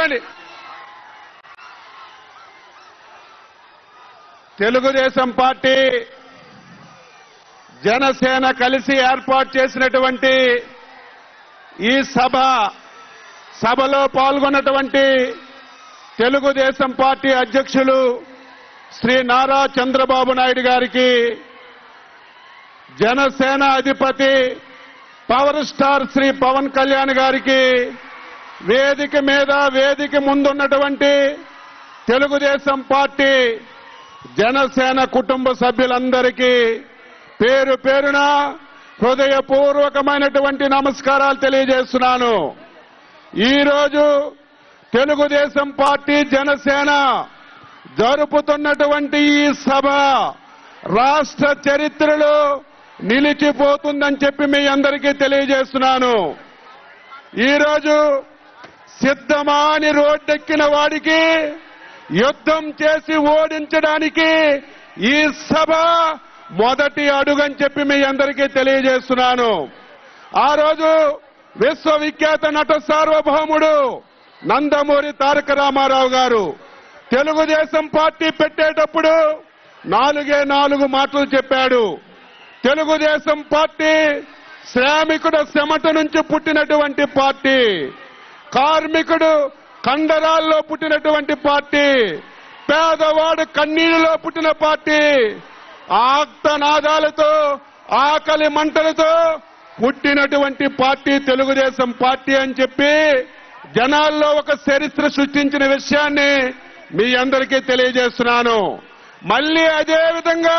కూర్చోండి తెలుగుదేశం పార్టీ జనసేన కలిసి ఏర్పాటు చేసినటువంటి ఈ సభ సభలో పాల్గొన్నటువంటి తెలుగుదేశం పార్టీ అధ్యక్షులు శ్రీ నారా చంద్రబాబు నాయుడు గారికి జనసేన అధిపతి పవర్ స్టార్ శ్రీ పవన్ కళ్యాణ్ గారికి వేదిక మీద వేదిక ముందున్నటువంటి తెలుగుదేశం పార్టీ జనసేన కుటుంబ సభ్యులందరికీ పేరు పేరున హృదయపూర్వకమైనటువంటి నమస్కారాలు తెలియజేస్తున్నాను ఈరోజు తెలుగుదేశం పార్టీ జనసేన జరుపుతున్నటువంటి ఈ సభ రాష్ట్ర చరిత్రలో నిలిచిపోతుందని చెప్పి మీ అందరికీ తెలియజేస్తున్నాను ఈరోజు సిద్ధమాని రోడ్డెక్కిన వాడికి యుద్ధం చేసి ఓడించడానికి ఈ సభ మొదటి అడుగని చెప్పి మీ అందరికీ తెలియజేస్తున్నాను ఆ రోజు విశ్వవిఖ్యాత నట సార్వభౌముడు నందమూరి తారక రామారావు గారు తెలుగుదేశం పార్టీ పెట్టేటప్పుడు నాలుగే నాలుగు మాటలు చెప్పాడు తెలుగుదేశం పార్టీ శ్రామికుడు చెమట నుంచి పుట్టినటువంటి పార్టీ కార్మికుడు కండరాల్లో పుట్టినటువంటి పార్టీ పేదవాడు కన్నీళ్ళలో పుట్టిన పార్టీ ఆక్తనాదాలతో ఆకలి మంటలతో పుట్టినటువంటి పార్టీ తెలుగుదేశం పార్టీ అని చెప్పి జనాల్లో ఒక చరిత్ర సృష్టించిన విషయాన్ని మీ అందరికీ తెలియజేస్తున్నాను మళ్ళీ అదే విధంగా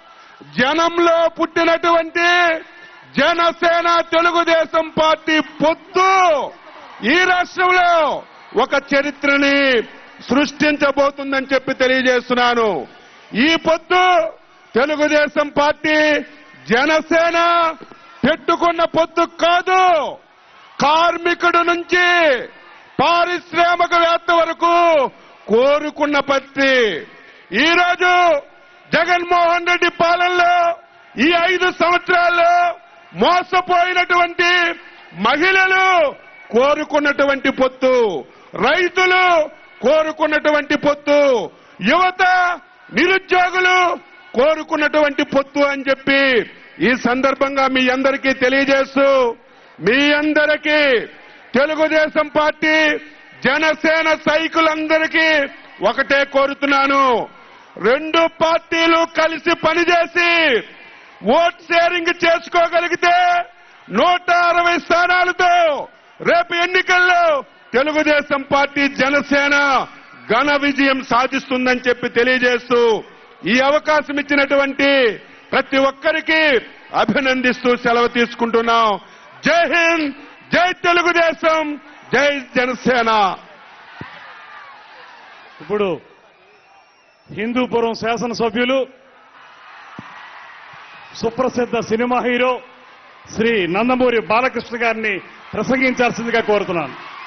జనంలో పుట్టినటువంటి జనసేన తెలుగుదేశం పార్టీ పొత్తు ఈ రాష్ట్రంలో ఒక చరిత్రని సృష్టించబోతుందని చెప్పి తెలియజేస్తున్నాను ఈ పొత్తు తెలుగుదేశం పార్టీ జనసేన పెట్టుకున్న పొత్తు కాదు కార్మికుడు నుంచి పారిశ్రామికవేత్త వరకు కోరుకున్న పత్తి ఈరోజు జగన్మోహన్ రెడ్డి పాలనలో ఈ ఐదు సంవత్సరాల్లో మోసపోయినటువంటి మహిళలు కోరుకున్నటువంటి పొత్తు రైతులు కోరుకున్నటువంటి పొత్తు యువత నిరుద్యోగులు కోరుకున్నటువంటి పొత్తు అని చెప్పి ఈ సందర్భంగా మీ అందరికీ తెలియజేస్తూ మీ అందరికీ తెలుగుదేశం పార్టీ జనసేన సైకులందరికీ ఒకటే కోరుతున్నాను రెండు పార్టీలు కలిసి పనిచేసి ఓట్ షేరింగ్ చేసుకోగలిగితే నూట అరవై స్థానాలతో రేపు ఎన్నికల్లో తెలుగుదేశం పార్టీ జనసేన ఘన విజయం సాధిస్తుందని చెప్పి తెలియజేస్తూ ఈ అవకాశం ఇచ్చినటువంటి ప్రతి ఒక్కరికి అభినందిస్తూ సెలవు తీసుకుంటున్నాం జై హింద్ జై తెలుగుదేశం జై జనసేన ఇప్పుడు హిందూపురం శాసనసభ్యులు సుప్రసిద్ధ సినిమా హీరో శ్రీ నందమూరి బాలకృష్ణ గారిని ప్రసంగించాల్సిందిగా కోరుతున్నాను